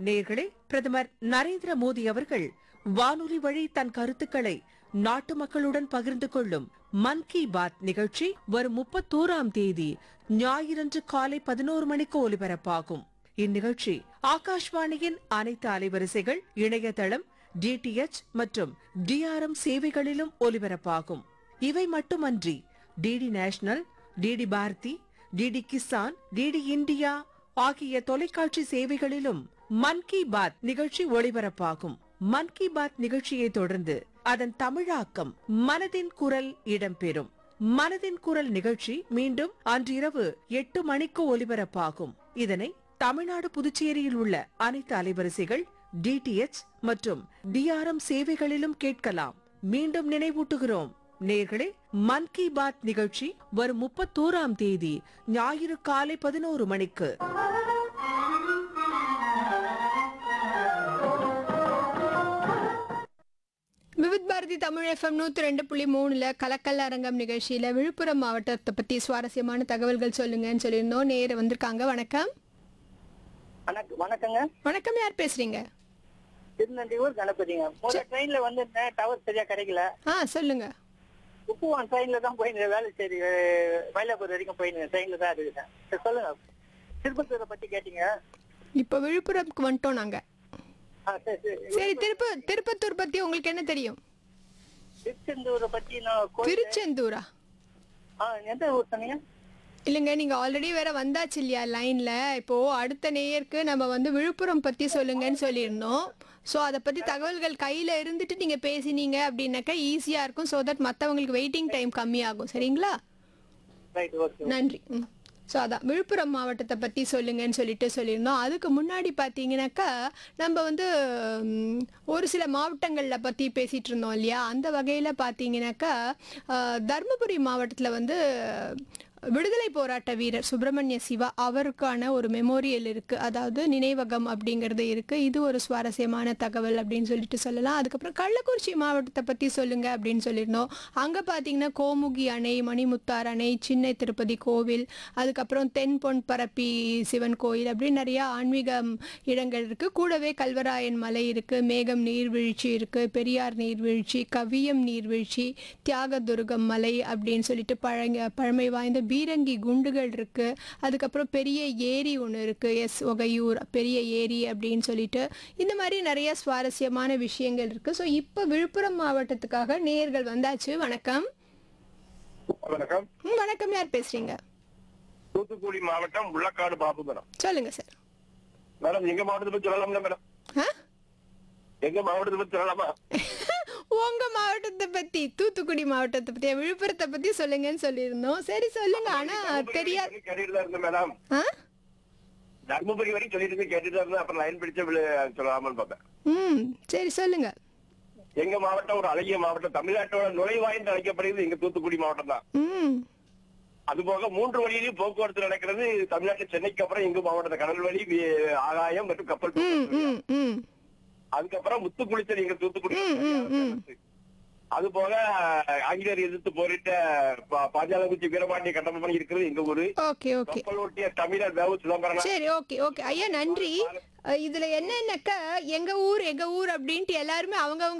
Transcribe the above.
நேர்களே பிரதமர் நரேந்திர மோடி அவர்கள் வானொலி வழி தன் கருத்துக்களை நாட்டு மக்களுடன் பகிர்ந்து கொள்ளும் மன் கி பாத் நிகழ்ச்சி வரும் முப்பத்தோராம் தேதி ஞாயிறன்று காலை பதினோரு மணிக்கு ஒலிபரப்பாகும் இந்நிகழ்ச்சி ஆகாஷ்வாணியின் அனைத்து அலைவரிசைகள் இணையதளம் டிடிஎச் மற்றும் டிஆர்எம் சேவைகளிலும் ஒலிபரப்பாகும் இவை மட்டுமன்றி DD national DD Bharati DD Kisan DD India ஆகிய தொலைக்காட்சி சேவைகளிலும் மன் கி பாத் நிகழ்ச்சி ஒளிபரப்பாகும் மன் கி பாத் நிகழ்ச்சியை தொடர்ந்து அதன் தமிழாக்கம் மனதின் குரல் இடம்பெறும் மனதின் குரல் நிகழ்ச்சி மீண்டும் அன்றிரவு எட்டு மணிக்கு ஒலிபரப்பாகும் இதனை தமிழ்நாடு புதுச்சேரியில் உள்ள அனைத்து அலைவரிசைகள் டிடிஎச் மற்றும் டிஆர்எம் சேவைகளிலும் கேட்கலாம் மீண்டும் நினைவூட்டுகிறோம் நேர்களே மன் கி பாத் நிகழ்ச்சி வரும் முப்பத்தோராம் தேதி ஞாயிறு காலை பதினோரு மணிக்கு விவித் பாரதி தமிழ் எஃப்எம் நூற்றி ரெண்டு புள்ளி மூணுல கலக்கல் அரங்கம் நிகழ்ச்சியில் விழுப்புரம் மாவட்டத்தை பற்றி சுவாரஸ்யமான தகவல்கள் சொல்லுங்கன்னு சொல்லியிருந்தோம் நேர வந்திருக்காங்க வணக்கம் வணக்கம் வணக்கங்க வணக்கம் யார் பேசுறீங்க திருநெல்வேலூர் கணபதிங்க முதல்ல ட்ரெயின்ல வந்து டவர் சரியா கிடைக்கல ஆ சொல்லுங்க உப்புவான் ட்ரெயின்ல தான் போயிருந்தேன் வேலை சரி மயிலாப்பூர் வரைக்கும் போயிருந்தேன் ட்ரெயின்ல தான் இருக்கேன் சரி, சொல்லுங்க திருப்பத்தூரை பத்தி கேட்டீங்க இப்போ விழுப்புரம்க்கு வந்துட்டோம் நாங்க ஆ, சரி, சரி. சரி திருப்ப திருப்பத்தூர் பத்தி உங்களுக்கு என்ன தெரியும் திருச்செந்தூரை பத்தி நான் கோயில் திருச்செந்தூரா ஆ, எந்த ஊர் சொன்னீங்க இல்லைங்க நீங்க ஆல்ரெடி வேற வந்தாச்சு இல்லையா லைன்ல இப்போ அடுத்த நேயருக்கு நம்ம வந்து விழுப்புரம் பத்தி சொல்லுங்கன்னு சொல்லியிருந்தோம் ஸோ அதை பத்தி தகவல்கள் கையில இருந்துட்டு நீங்க பேசினீங்க அப்படின்னாக்கா ஈஸியா இருக்கும் ஸோ தட் மற்றவங்களுக்கு வெயிட்டிங் டைம் கம்மியாகும் சரிங்களா ரைட் ஓகே நன்றி ஸோ அதான் விழுப்புரம் மாவட்டத்தை பற்றி சொல்லுங்கன்னு சொல்லிட்டு சொல்லியிருந்தோம் அதுக்கு முன்னாடி பார்த்தீங்கன்னாக்கா நம்ம வந்து ம், ஒரு சில மாவட்டங்களில் பற்றி பேசிகிட்டு இருந்தோம் இல்லையா அந்த வகையில் பார்த்தீங்கன்னாக்கா அஹ், தருமபுரி மாவட்டத்தில் வந்து விடுதலை போராட்ட வீரர் சுப்பிரமணிய சிவா அவருக்கான ஒரு மெமோரியல் இருக்குது அதாவது நினைவகம் அப்படிங்கிறது இருக்குது இது ஒரு சுவாரஸ்யமான தகவல் அப்படின்னு சொல்லிட்டு சொல்லலாம் அதுக்கப்புறம் கள்ளக்குறிச்சி மாவட்டத்தை பற்றி சொல்லுங்க அப்படின்னு சொல்லியிருந்தோம் அங்கே பார்த்தீங்கன்னா கோமுகி அணை மணிமுத்தார் அணை சின்ன திருப்பதி கோவில் அதுக்கப்புறம் தென் பொன் பரப்பி சிவன் கோயில் அப்படின்னு நிறையா ஆன்மீக இடங்கள் இருக்குது கூடவே கல்வராயன் மலை இருக்குது மேகம் நீர்வீழ்ச்சி இருக்குது பெரியார் நீர்வீழ்ச்சி கவியம் நீர்வீழ்ச்சி தியாகதுர்கம் மலை அப்படின்னு சொல்லிட்டு பழங்க பழமை வாய்ந்த பீரங்கி குண்டுகள் இருக்கு அதுக்கப்புறம் பெரிய ஏரி ஒன்று இருக்கு எஸ் ஒகையூர் பெரிய ஏரி அப்படின்னு சொல்லிட்டு இந்த மாதிரி நிறைய சுவாரஸ்யமான விஷயங்கள் இருக்கு ஸோ இப்போ விழுப்புரம் மாவட்டத்துக்காக நேயர்கள் வந்தாச்சு வணக்கம் வணக்கம் ம், வணக்கம் யார் பேசுறீங்க தூத்துக்குடி மாவட்டம் உள்ளக்காடு பாபு மேடம் சொல்லுங்க சார் மேடம் எங்க மாவட்டத்தை பத்தி சொல்லலாம்ல மேடம் ஆ எங்க மாவட்டத்தை பத்தி சொல்லலாமா உங்க மாவட்டத்தை பத்தி தூத்துக்குடி மாவட்டத்தை பத்தி விழுப்புரத்தை பத்தி சொல்லுங்கன்னு சொல்லியிருந்தோம் சரி சொல்லுங்க ஆனா தெரியாது கேட்டுட்டு தான் இருந்தேன் மேடம் ஆ தர்மபுரி வரைக்கும் சொல்லிட்டு இருந்து கேட்டுட்டு தான் இருந்தேன் அப்புறம் லைன் பிடிச்ச விழு- சொல்லாமல் பார்த்தேன் ம் சரி சொல்லுங்க எங்க மாவட்டம் ஒரு அழகிய மாவட்டம் தமிழ்நாட்டோட நுழைவாய்ந்து அழைக்கப்படுகிறது எங்க தூத்துக்குடி மாவட்டம் தான் ம் அது போக மூன்று வழியிலும் போக்குவரத்து நடக்கிறது தமிழ்நாட்டு சென்னைக்கு அப்புறம் எங்க மாவட்டத்தை கடல் வழி வி- ஆகாயம் மற்றும் கப்பல் ம் போக்குவரத்து. ம் ம் அதுக்கப்புறம் முத்துக்குளித்தல் எங்க தூத்துக்குடி ம், ம், ம். அது போக ஆங்கிலேயர் எதிர்த்து போரிட்ட பா- பாஞ்சாலங்குச்சி வீரபாண்டிய கட்டபொம்மன் இருக்கிறது எங்க ஊரு ஓகே ஓகே கப்பல் ஓட்டிய தமிழர் வேவு சிதம்பரம் சரி ஓகே ஓகே ஐயா நன்றி அஹ் இதுல என்னன்னாக்கா எங்க ஊர் எங்க ஊர் அப்படின்ட்டு எல்லாருமே அவங்கவங்க